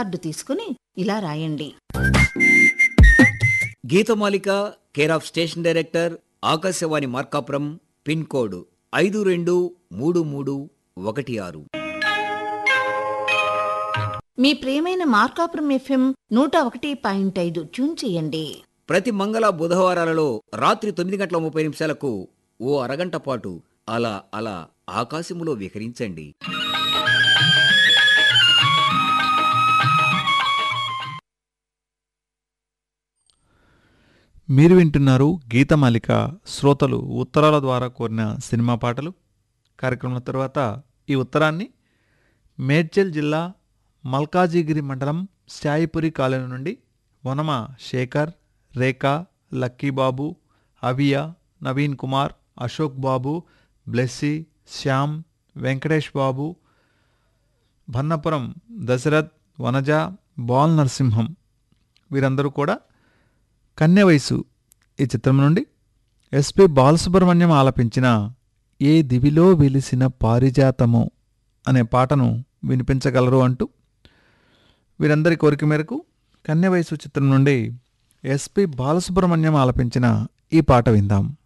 card తీసుకుని ఇలా రాయండి Geetamalika care of station director Akashvani Markapuram pin code ఐదు రెండు మూడు మూడు ఒకటి ఆరు మీ ప్రియమైన మార్కాపురం ఎఫ్ఎం నూట ఒకటి పాయింట్ ఐదు ట్యూన్ చేయండి ప్రతి మంగళ బుధవారాలలో రాత్రి తొమ్మిది గంటల ముప్పై నిమిషాలకు ఓ అరగంట పాటు అలా అలా ఆకాశములో విహరించండి మీరు వింటున్నారు గీతమాలిక శ్రోతలు ఉత్తరాల ద్వారా కోరిన సినిమా పాటలు కార్యక్రమం తర్వాత ఈ ఉత్తరాన్ని మేడ్చల్ జిల్లా మల్కాజిగిరి మండలం శాయిపురి కాలనీ నుండి వనమ శేఖర్ రేఖ లక్కీబాబు అవియా నవీన్ కుమార్ అశోక్ బాబు బ్లెస్సీ శ్యామ్ వెంకటేష్ బాబు భన్నపురం దశరథ్ వనజ బాల్ నరసింహం వీరందరూ కూడా కన్య వయసు ఈ చిత్రం నుండి ఎస్పి బాలసుబ్రహ్మణ్యం ఆలపించిన ఏ దివిలో వెలిసిన పారిజాతము అనే పాటను వినిపించగలరు అంటూ వీరందరి కోరిక మేరకు కన్య వయసు చిత్రం నుండి ఎస్పి బాలసుబ్రహ్మణ్యం ఆలపించిన ఈ పాట విందాం